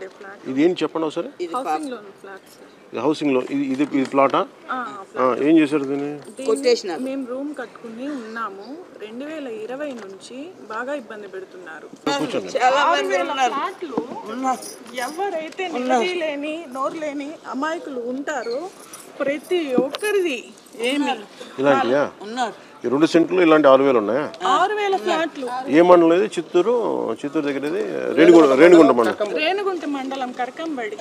ఉండే ఫ్లాట్ ఇది ఏంటి చెప్పండి ఒకసారి హౌసింగ్ లోన్ ఫ్లాట్ సార్ ఇది హౌసింగ్లో ఇది ఇది ఇది ప్లాటా ఆ, ఆ, ఏం చేశారు దీన్ని దీన్ని మేము రూమ్ కట్టుకుని ఉన్నాము రెండు వేల ఇరవై నుంచి బాగా ఇబ్బంది పెడుతున్నారు ఆరు వేల ఫ్లాట్లు ఎవరైతే నిలదీ లేని నోరు లేని అమాయకులు ఉంటారో ప్రతి ఒక్కరిది ఏమి ఇలాంటియా ఈ రెండు సెంట్లు ఇలాంటి ఆరు వేలు ఉన్నాయా ఆరు వేల ఫ్లాట్లు ఏ మండలం ఇది చిత్తూరు చిత్తూరు దగ్గర ఇది రేణిగుంట రేణిగుంట మండలం రేణుగుంట మండలం కరకంబడి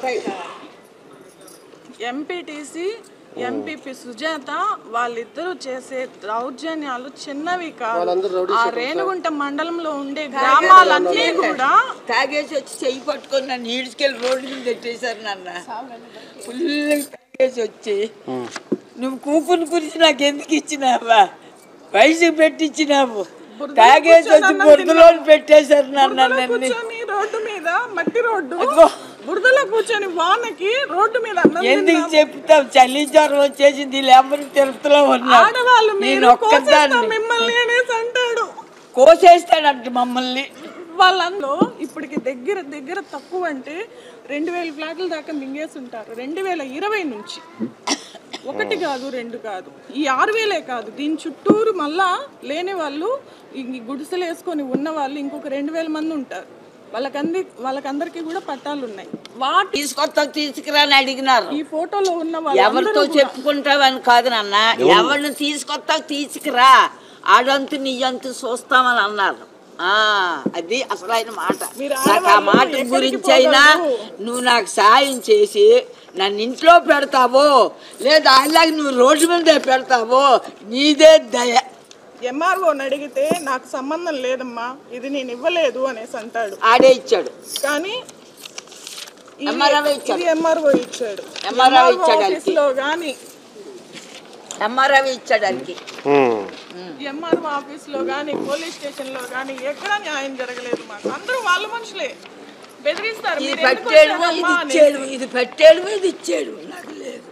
ఎంపీటీసీ ఎంపీపీ సుజాత వాళ్ళిద్దరూ చేసే దౌర్జన్యాలు చిన్నవి కాదు ఆ రేణుగుంట మండలంలో ఉండే గ్రామాలన్నీ కూడా తాగేసి వచ్చి చెయ్యి పట్టుకొని నన్ను ఈడ్చుకెళ్ళి రోడ్డు మీద పెట్టేశారు నాన్న ఫుల్ తాగేసి వచ్చి నువ్వు కూపుని గురించి నాకు ఎందుకు ఇచ్చినావా వయసుకు పెట్టించినావు తాగేసి వచ్చి బురదలో పెట్టేశారు నాన్న నన్ను కూర్చొని రోడ్డు మీద మట్టి రోడ్డు బురదలో కూర్చొని వానకి రోడ్డు మీద అన్నం ఎందుకు చెప్తావు చలి జ్వరం వచ్చేసింది లేబర్ తిరుపతిలో ఉన్నా ఆడవాళ్ళు నేను మీరు కోసేస్తాం ఒక్కదాన్ని మిమ్మల్ని అనేసి అంటాడు కోసేస్తాడంట మమ్మల్ని వాళ్ళంలో ఇప్పటికి దగ్గర దగ్గర తక్కువ అంటే రెండు వేల ఫ్లాట్ల దాకా మింగేసి ఉంటారు రెండు వేల ఇరవై నుంచి ఒకటి కాదు రెండు కాదు ఈ ఆరు వేలే కాదు దీని చుట్టూరు మళ్ళా లేని వాళ్ళు ఈ గుడిసెలు వేసుకొని ఉన్న వాళ్ళు ఇంకొక రెండు వేల మంది ఉంటారు వాళ్ళకంది వాళ్ళకందరికీ కూడా పట్టాలు ఉన్నాయి వాటి తీసుకొస్తా తీసుకురా అని అడిగినారు ఈ ఫోటోలో ఉన్న వాళ్ళు ఎవరితో చెప్పుకుంటావని కాదు నాన్న ఎవరిని తీసుకొస్తా తీసుకురా ఆడంతు నీ అంతు చూస్తామని అన్నారు ఆ అది అసలైన మాట మీరు నాకు ఆ ఆడవాళ్ళు మాట ఎక్కడికి గురించి అయినా పోగలరు? నువ్వు నాకు సాయం చేసి నన్ను ఇంట్లో పెడతావో లేదా అలాగే నువ్వు రోడ్డు మీద పెడతావో నీదే దయ ఎంఆర్ఓని అడిగితే నాకు సంబంధం లేదమ్మా ఇది నేను ఇవ్వలేదు అనేసి అంటాడు ఆడే ఇచ్చాడు కానీ ఇది- MRO ఇచ్చాడు. ఇది ఎంఆర్ఓ ఇచ్చాడు MRO ఇచ్చాడు ఆఫీస్ లో గానీ ఎంఆర్ఐ ఇచ్చాడు దానికి ఉమ్. ఎంఆర్ఓ ఆఫీస్ లో గానీ పోలీస్ స్టేషన్ లో గానీ ఎక్కడ న్యాయం జరగలేదు మాకు అందరూ వాళ్ళ మనుషులే బెదిరిస్తారు ఇది "మీరు ఎందుకు పెట్టేడు ఇది వచ్చారమ్మా" అని. ఇచ్చాడు ఇది పెట్టేడు ఇది ఇచ్చాడు నాకు లేదు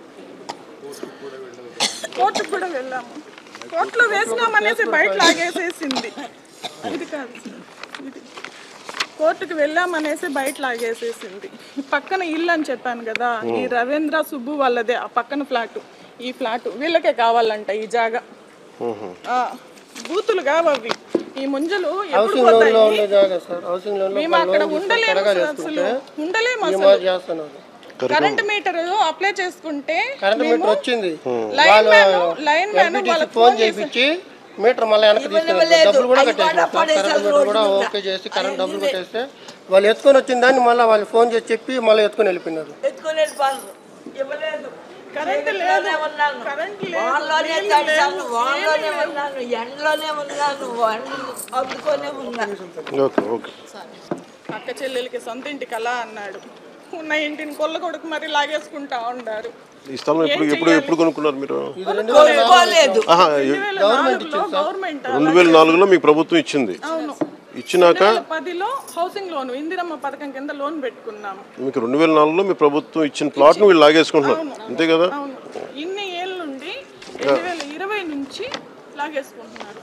కోర్టుకు కూడా వెళ్ళాము కోర్టులో వేసినామనేసి బయట లాగేసేసింది ఇది కాదు ఇది కోర్టుకు వెళ్ళామనేసి బయట లాగేసేసింది పక్కన ఇల్లు అని చెప్పాను కదా ఈ రవీంద్ర సుబ్బు వాళ్ళదే ఆ పక్కన ఫ్లాట్ ఈ ఫ్లాట్ వీళ్ళకే కావాలంట ఈ జాగా ఆ, బూతులు కావు అవి ఈ ముంజలు ఎప్పుడు పోతాయి ఉండే జాగా సార్ హౌసింగ్ లోన్ మేము అక్కడ ఉండలేము సార్ అసలు ఉండలేము అసలు చేస్తున్నారు కరెంట్ మీటర్ అప్లై చేసుకుంటే కరెంట్ మీటర్ వచ్చింది lineman lineman MPTC వాళ్ళకి ఫోన్ చేయించి మీటర్ మళ్ళీ వెనక్కి తీసుకెళ్ళి డబ్బులు కూడా అది కట్టేసారు కూడా పడేసారు కరెంట్ మీటర్ కూడా ఓకే చేసి కరెంట్ డబ్బులు కట్టేస్తే వాళ్ళు ఎత్తుకొని వచ్చిన దాన్ని మళ్ళీ వాళ్ళు ఫోన్ చేసి చెప్పి మళ్ళీ ఎత్తుకొని వెళ్ళిపోయినారు ఎత్తుకొని వెళ్ళిపోయారు ఇవ్వలేదు కరెంట్ ఇంట్లోనే ఉన్నాను కరెంట్ లేదు, వాన్లోనే తడిసాను వాన్లోనే ఉన్నాను ఎండలోనే ఉన్నాను ఎండలు అద్దుకొనే ఉన్నాను ఓకే ఓకే అక్క చెల్లెలకి సొంత ఇంటికి అలా అన్నాడు ఉన్న ఇంటిని కొల్ల కొడుకు మరి లాగేసుకుంటా ఉన్నారు ఈ స్థలం ఎప్పుడు ఎప్పుడు ఎప్పుడు కొనుక్కున్నారు మీరు కొనుక్కోలేదు ఆహా, ఎ- రెండు వేల నాలుగులో గవర్నమెంట్ రెండు వేల నాలుగులో మీకు ప్రభుత్వం ఇచ్చింది అవును ఇచ్చినాక రెండు వేల పదిలో హౌసింగ్ లోన్ ఇందిరమ్మ పథకం కింద లోన్ పెట్టుకున్నాము మీకు రెండు వేల నాలుగులో మీ ప్రభుత్వం ఇచ్చిన ప్లాట్ను వీళ్ళు లాగేసుకుంటున్నారు అంతే కదా అవును ఇన్ని ఏళ్ళ నుండి రెండు వేల ఇరవై నుంచి లాగేసుకుంటున్నారు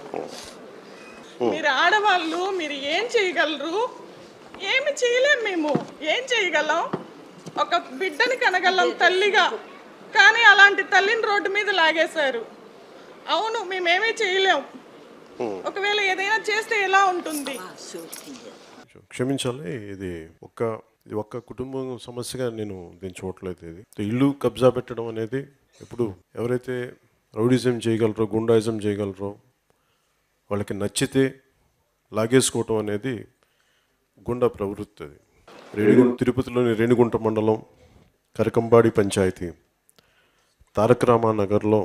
మీరు ఆడవాళ్ళు మీరు ఏం చేయగలరు ఏమి చేయలేం మేము ఏం చేయగలం ఒక బిడ్డని కనగలం తల్లిగా కానీ అలాంటి తల్లిని రోడ్డు మీద లాగేశారు అవును మేమేమీ చేయలేం ఒకవేళ ఏదైనా చేస్తే ఎలా ఉంటుంది క్షమించాలి ఇది ఒక్క ఇది ఒక్క కుటుంబం సమస్యగా నేను దీన్ని చూడట్లేదు ఇది ఇల్లు కబ్జా పెట్టడం అనేది ఇప్పుడు ఎవరైతే రౌడిజం చేయగలరో గుండాయిజం చేయగలరో వాళ్ళకి నచ్చితే లాగేసుకోవటం అనేది గుండా ప్రవృత్తి అది రేణిగుంట తిరుపతిలోని రేణిగుంట మండలం కరకంబాడి పంచాయతీ తారక రామానగర్లో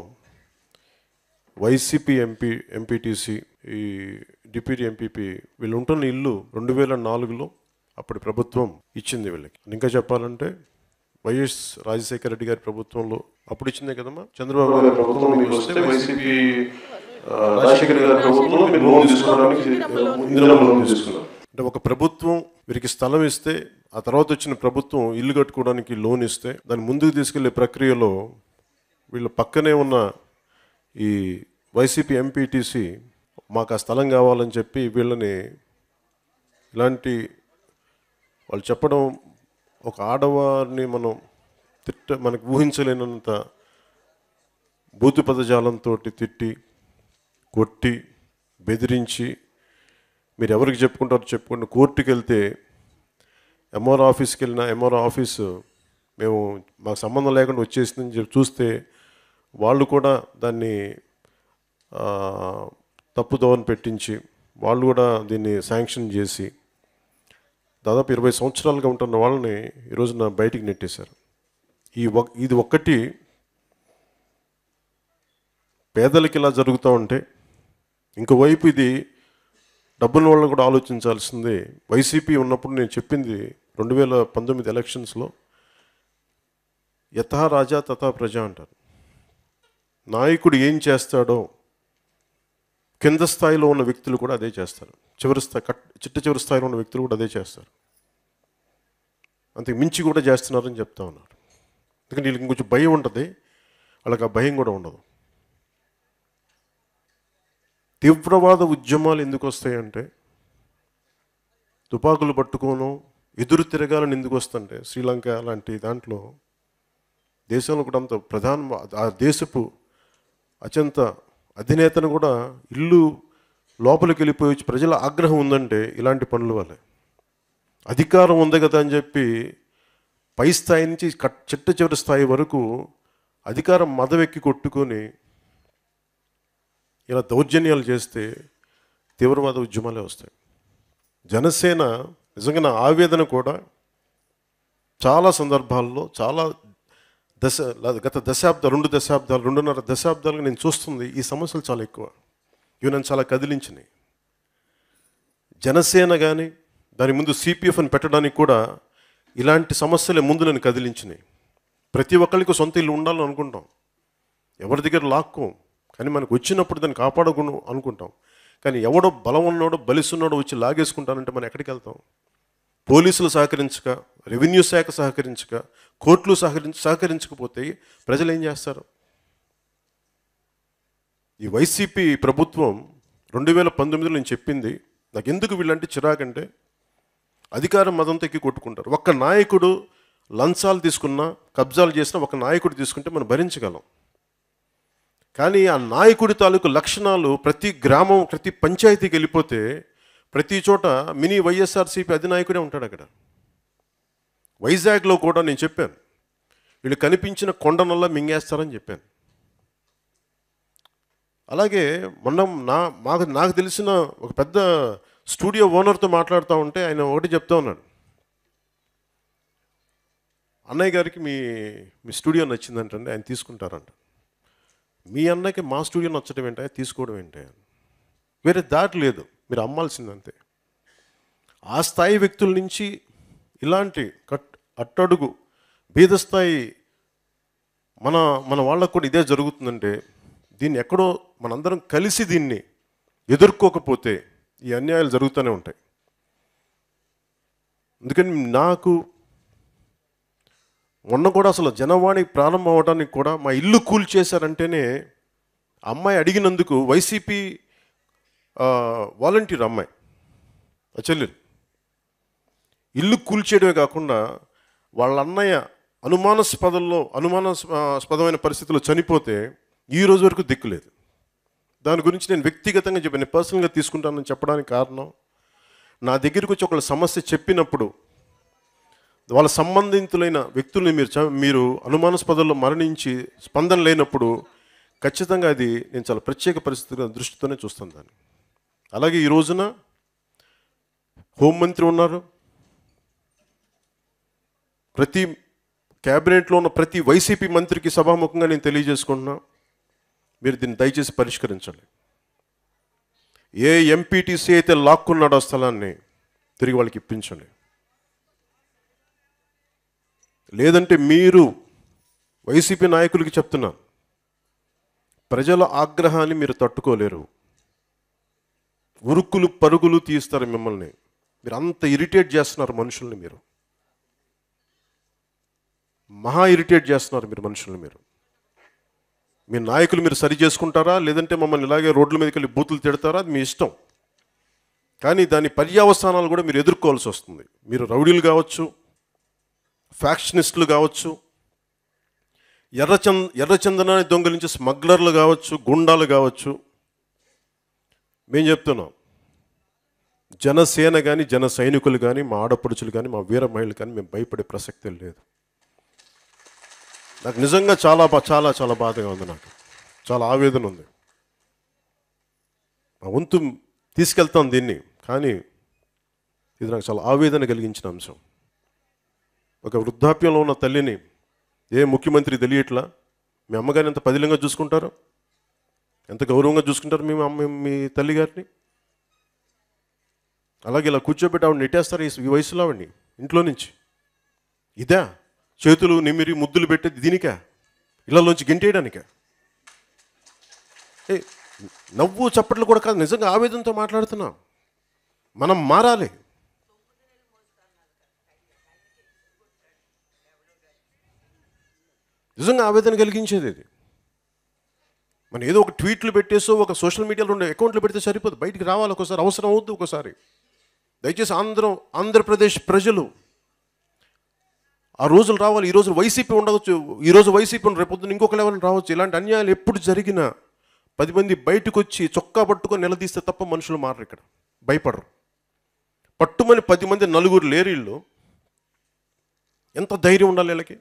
వైసీపీ ఎంపీ ఎంపీటీసీ ఈ డిప్యూటీ ఎంపీపీ వీళ్ళు ఉంటున్న ఇల్లు రెండు వేల నాలుగులో అప్పటి ప్రభుత్వం ఇచ్చింది వీళ్ళకి ఇంకా చెప్పాలంటే వైఎస్ రాజశేఖర రెడ్డి గారి ప్రభుత్వంలో అప్పుడు ఇచ్చిందే కదమ్మా చంద్రబాబు గారి ప్రభుత్వం మీకు వస్తే వైసీపీ ఆ, రాజశేఖర గారి ప్రభుత్వంలో మీరు లోన్ తీసుకోవడానికి ఇందిరమ్మ లోన్ తీసుకున్నారు అంటే ఒక ప్రభుత్వం వీరికి స్థలం ఇస్తే ఆ తర్వాత వచ్చిన ప్రభుత్వం ఇల్లు కట్టుకోవడానికి లోన్ ఇస్తే దాన్ని ముందుకు తీసుకెళ్లే ప్రక్రియలో వీళ్ళ పక్కనే ఉన్న ఈ వైసీపీ ఎంపీటీసీ మాకు ఆ స్థలం కావాలని చెప్పి వీళ్ళని ఇలాంటి వాళ్ళు చెప్పడం ఒక ఆడవారిని మనం తిట్ట మనకు ఊహించలేనంత బూతు పదజాలంతో తిట్టి కొట్టి బెదిరించి మీరు ఎవరికి చెప్పుకుంటారో చెప్పుకుంటే కోర్టుకి వెళ్తే ఎంఆర్ ఆఫీస్కి వెళ్ళిన ఎంఆర్ ఆఫీసు మేము మాకు సంబంధం లేకుండా వచ్చేసిందని చెప్పి చూస్తే వాళ్ళు కూడా దాన్ని ఆ, తప్పుదోవని పెట్టించి వాళ్ళు కూడా దీన్ని శాంక్షన్ చేసి దాదాపు ఇరవై సంవత్సరాలుగా ఉంటున్న వాళ్ళని ఈ రోజున బయటికి నెట్టేశారు ఈ ఒక్ ఇది ఒక్కటి పేదలకి ఇలా జరుగుతూ ఉంటే ఇంకోవైపు ఇది డబ్బున్న వాళ్ళని కూడా ఆలోచించాల్సింది వైసీపీ ఉన్నప్పుడు నేను చెప్పింది రెండు వేల పంతొమ్మిది ఎలక్షన్స్లో యథా రాజా తథా ప్రజ అంటారు నాయకుడు ఏం చేస్తాడో కింద స్థాయిలో ఉన్న వ్యక్తులు కూడా అదే చేస్తారు చివరి స్థాయి కట్ చిట్ట చివరి స్థాయిలో ఉన్న వ్యక్తులు కూడా అదే చేస్తారు అంతకు మించి కూడా చేస్తున్నారని చెప్తా ఉన్నారు ఎందుకంటే వీళ్ళకి ఇంకొంచెం భయం ఉంటుంది వాళ్ళకి ఆ భయం కూడా ఉండదు తీవ్రవాద ఉద్యమాలు ఎందుకు వస్తాయంటే తుపాకులు పట్టుకోను ఎదురు తిరగాలని ఎందుకు వస్తుంటే శ్రీలంక లాంటి దాంట్లో దేశంలో కూడా అంత ప్రధాన ఆ దేశపు అత్యంత అధినేతను కూడా ఇల్లు లోపలికి వెళ్ళిపోయి వచ్చి ప్రజల ఆగ్రహం ఉందంటే ఇలాంటి పనుల వల్లే అధికారం ఉంది కదా అని చెప్పి పై స్థాయి నుంచి కట్ చిట్ట చివరి స్థాయి వరకు అధికారం మదవెక్కి కొట్టుకొని ఇలా దౌర్జన్యాలు చేస్తే తీవ్రవాద ఉద్యమాలే వస్తాయి జనసేన నిజంగా నా ఆవేదన కూడా చాలా సందర్భాల్లో చాలా దశ లేదా గత దశాబ్ద రెండు దశాబ్దాలు రెండున్నర దశాబ్దాలుగా నేను చూస్తుంది ఈ సమస్యలు చాలా ఎక్కువ ఇవి నన్ను చాలా కదిలించినాయి జనసేన కానీ దాని ముందు సిపిఎఫ్ అని పెట్టడానికి కూడా ఇలాంటి సమస్యలే ముందు నన్ను కదిలించినాయి ప్రతి ఒక్కరికి సొంత ఇల్లు ఉండాలని అనుకుంటాం ఎవరి దగ్గర లాక్కోం కానీ మనకు వచ్చినప్పుడు దాన్ని కాపాడుకును అనుకుంటాం కానీ ఎవడో బలం ఉన్నాడో బలిసున్నాడో వచ్చి లాగేసుకుంటానంటే మనం ఎక్కడికి వెళ్తాం పోలీసులు సహకరించక రెవెన్యూ శాఖ సహకరించక కోర్టులు సహకరించ సహకరించకపోతే ప్రజలు ఏం చేస్తారు ఈ వైసీపీ ప్రభుత్వం రెండు వేల పంతొమ్మిదిలో నేను చెప్పింది నాకు ఎందుకు వీళ్ళంటే చిరాకంటే అధికారం మదంతో ఎక్కి కొట్టుకుంటారు ఒక్క నాయకుడు లంచాలు తీసుకున్నా కబ్జాలు చేసినా ఒక నాయకుడు తీసుకుంటే మనం భరించగలం కానీ ఆ నాయకుడి తాలూకు లక్షణాలు ప్రతి గ్రామం ప్రతి పంచాయతీకి వెళ్ళిపోతే ప్రతి చోట మినీ వైఎస్ఆర్సీపీ అధినాయకుడే ఉంటాడు అక్కడ వైజాగ్లో కూడా నేను చెప్పాను వీళ్ళు కనిపించిన కొండనల్లా మింగేస్తారని చెప్పాను అలాగే మొన్న నా మాకు నాకు తెలిసిన ఒక పెద్ద స్టూడియో ఓనర్తో మాట్లాడుతూ ఉంటే ఆయన ఒకటి చెప్తా ఉన్నాడు అన్నయ్య గారికి మీ మీ స్టూడియో నచ్చిందంటండి ఆయన తీసుకుంటారంట మీ అన్నకి మా స్టూడియో నచ్చడం ఏంటో తీసుకోవడం ఏంటి వేరే దారి లేదు మీరు అమ్మాల్సిందంతే ఆ స్థాయి వ్యక్తుల నుంచి ఇలాంటి కట్ అట్టడుగు బీద స్థాయి మన మన వాళ్ళకు కూడా ఇదే జరుగుతుందంటే దీన్ని ఎక్కడో మనందరం కలిసి దీన్ని ఎదుర్కోకపోతే ఈ అన్యాయాలు జరుగుతూనే ఉంటాయి అందుకని నాకు మొన్న కూడా అసలు జనవాణి ప్రారంభం అవడానికి కూడా మా ఇల్లు కూల్ చేశారంటేనే ఆ అమ్మాయి అడిగినందుకు వైసీపీ వాలంటీర్ అమ్మాయి ఆ చెల్లెలు ఇల్లు కూల్చేయడమే కాకుండా వాళ్ళ అన్నయ్య అనుమానాస్పదంలో అనుమానాస్పదమైన పరిస్థితుల్లో చనిపోతే ఈ రోజు వరకు దిక్కులేదు దాని గురించి నేను వ్యక్తిగతంగా చెప్పాను పర్సనల్గా తీసుకుంటానని చెప్పడానికి కారణం నా దగ్గరికి వచ్చి ఒకళ్ళ సమస్య చెప్పినప్పుడు వాళ్ళ సంబంధితులైన వ్యక్తుల్ని మీరు చ- మీరు అనుమానాస్పదంలో మరణించి స్పందన లేనప్పుడు ఖచ్చితంగా అది నేను చాలా ప్రత్యేక పరిస్థితుల దృష్టితోనే చూస్తాను దాన్ని అలాగే ఈ రోజున హోంమంత్రి ఉన్నారు ప్రతి క్యాబినెట్లో ఉన్న ప్రతి వైసీపీ మంత్రికి సభాముఖంగా నేను తెలియజేసుకుంటున్నా మీరు దీన్ని దయచేసి పరిష్కరించండి ఏ ఎంపీటీసీ అయితే లాక్కున్నాడో ఆ స్థలాన్ని తిరిగి వాళ్ళకి ఇప్పించండి లేదంటే మీరు వైసీపీ నాయకులకి చెప్తున్నాను ప్రజల ఆగ్రహాన్ని మీరు తట్టుకోలేరు ఉరుకులు పరుగులు తీస్తారు మిమ్మల్ని మీరు అంత ఇరిటేట్ చేస్తున్నారు మనుషుల్ని మీరు మహా ఇరిటేట్ చేస్తున్నారు మీరు మనుషుల్ని మీరు మీ నాయకులు మీరు సరి చేసుకుంటారా లేదంటే మమ్మల్ని ఇలాగే రోడ్ల మీదకి వెళ్ళి బూతులు తిడతారా అది మీ ఇష్టం కానీ దాని పర్యావసానాలు కూడా మీరు ఎదుర్కోవాల్సి వస్తుంది మీరు రౌడీలు కావచ్చు ఫ్యాక్షనిస్టులు కావచ్చు ఎర్రచంద ఎర్రచందనాన్ని దొంగిలించే స్మగ్లర్లు కావచ్చు గుండాలు కావచ్చు మేము చెప్తున్నాం జనసేన కానీ జన సైనికులు కానీ మా ఆడపడుచులు కానీ మా వీర మహిళలు కానీ మేము భయపడే ప్రసక్తే లేదు నాకు నిజంగా చాలా బా- చాలా చాలా బాధగా ఉంది నాకు చాలా ఆవేదన ఉంది మా వంతు తీసుకెళ్తాం దీన్ని కానీ ఇది నాకు చాలా ఆవేదన కలిగించిన అంశం ఒక వృద్ధాప్యంలో ఉన్న తల్లిని ఏ ముఖ్యమంత్రి తెలియట్లా మీ అమ్మగారిని ఎంత పదిలంగా చూసుకుంటారు ఎంత గౌరవంగా చూసుకుంటారు మీ అమ్మ మీ తల్లి గారిని అలాగే ఇలా కూర్చోబెట్టి ఆవిడ నెట్టేస్తారు ఈ- ఈ వయసులో ఆవిడ్ని ఇంట్లో నుంచి ఇదా చేతులు నిమిరి ముద్దులు పెట్టేది దీనికా ఇళ్లలోంచి గెంటేయడానికా ఏ నవ్వు చప్పట్లు కూడా కాదు నిజంగా ఆవేదనతో మాట్లాడుతున్నాం మనం మారాలి నిజంగా ఆవేదన కలిగించేది ఇది మనం ఏదో ఒక ట్వీట్లు పెట్టేసో ఒక సోషల్ మీడియాలో ఉండే అకౌంట్లు పెడితే సరిపోదు బయటికి రావాలి ఒకసారి అవసరం అవుద్ది ఒకసారి దయచేసి ఆంధ్ర ఆంధ్రప్రదేశ్ ప్రజలు ఆ రోజులు రావాలి ఈ రోజు వైసీపీ ఉండవచ్చు ఈ రోజు వైసీపీ ఉన్న రేపు పొద్దున్న ఇంకొక లెవెల్ రావచ్చు ఇలాంటి అన్యాయాలు ఎప్పుడు జరిగినా పది మంది బయటకు వచ్చి చొక్కా పట్టుకొని నిలదీస్తే తప్ప మనుషులు మారరు ఇక్కడ భయపడరు పట్టుమని పది మంది నలుగురు లేరీళ్ళు ఎంత ధైర్యం ఉండాలి వీళ్ళకి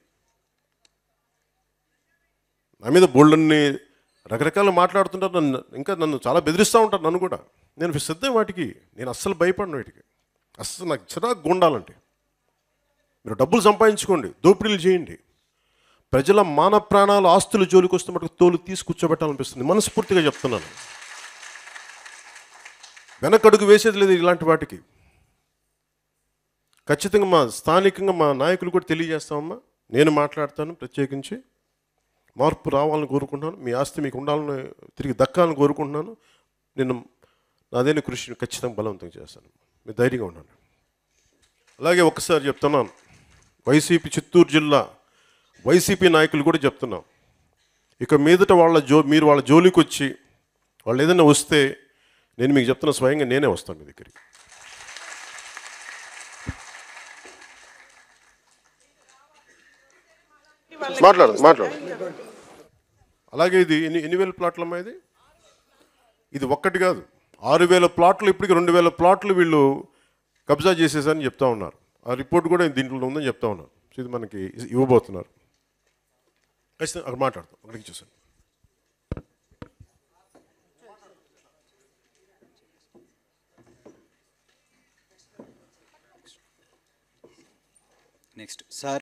నా మీద బోళ్ళన్ని రకరకాలు మాట్లాడుతుంటారు నన్ను ఇంకా నన్ను చాలా బెదిరిస్తూ ఉంటారు నన్ను కూడా నేను సిద్ధం వాటికి నేను అస్సలు భయపడను వాటికి అస్సలు నాకు చిరాకు గుండాలంటే మీరు డబ్బులు సంపాదించుకోండి దోపిడీలు చేయండి ప్రజల మాన ప్రాణాలు ఆస్తులు జోలికి వస్తే మటుకు తోలు తీసి కూర్చోబెట్టాలనిపిస్తుంది మనస్ఫూర్తిగా చెప్తున్నాను వెనకడుగు వేసేది లేదు ఇలాంటి వాటికి ఖచ్చితంగా మా స్థానికంగా మా నాయకులు కూడా తెలియజేస్తామమ్మా నేను మాట్లాడతాను ప్రత్యేకించి మార్పు రావాలని కోరుకుంటున్నాను మీ ఆస్తి మీకు ఉండాలని తిరిగి దక్కాలని కోరుకుంటున్నాను నేను నాదైన కృషిని ఖచ్చితంగా బలవంతం చేస్తాను మీరు ధైర్యంగా ఉండండి అలాగే ఒకసారి చెప్తున్నాను వైసీపీ చిత్తూరు జిల్లా వైసీపీ నాయకులు కూడా చెప్తున్నాం ఇక మీదట వాళ్ళ జో మీరు వాళ్ళ జోలికి వచ్చి వాళ్ళు ఏదైనా వస్తే నేను మీకు చెప్తున్న స్వయంగా నేనే వస్తాను మీ దగ్గరికి మాట్లాడు మాట్లాడు అలాగే ఇది ఎన్ని ఎన్ని వేల ప్లాట్లు అమ్మా ఇది ఇది ఒక్కటి కాదు ఆరు వేల ప్లాట్లు ఇప్పటికి రెండు వేల ప్లాట్లు వీళ్ళు కబ్జా చేసేసని చెప్తా ఉన్నారు ఆ రిపోర్ట్ కూడా దీంట్లో ఉందని చెప్తా ఉన్నారు సో ఇది మనకి ఇవ్వబోతున్నారు ఖచ్చితంగా అక్కడ మాట్లాడతాం అక్కడికి చూసాను నెక్స్ట్ సార్